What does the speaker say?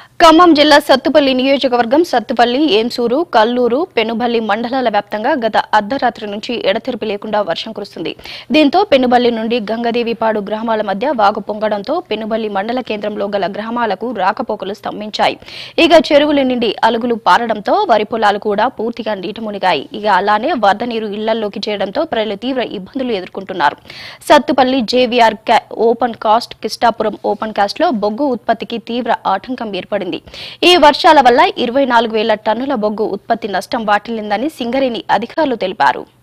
ఖమ్మం జిల్లా సత్తుపల్లి నియోజకవర్గం సత్తుపల్లి ఏంసూరు కల్లూరు పెనుబల్లి మండలాల వ్యాప్తంగా గత అర్ధరాత్రి నుంచి ఎడతెరిపి లేకుండా వర్షం కురుస్తుంది దీంతో పెనుబల్లి నుండి గంగదేవిపాడు గ్రామాల మధ్య వాగు పొంగడంతో పెనుబల్లి మండల కేంద్రంలో గల గ్రామాలకు రాకపోకలు స్తంభించాయి ఇక చెరువుల నుండి అలుగులు పారడంతో వరి పొలాలు కూడా పూర్తిగా నీట మునిగాయి ఇక అలానే వరద నీరు ఇళ్లలోకి చేరడంతో ప్రజలు తీవ్ర ఇబ్బందులు ఎదుర్కొంటున్నారు సత్తుపల్లి జేవీఆర్ కా- open cast Kistapuram open cast లో బొగ్గు ఉత్పత్తికి తీవ్ర ఆటంకం ఏర్పడింది ఈ వర్షాల వల్ల ఇరవై నాలుగు వేల టన్నుల బొగ్గు ఉత్పత్తి నష్టం వాటిల్లిందని సింగరేణి అధికారులు తెలిపారు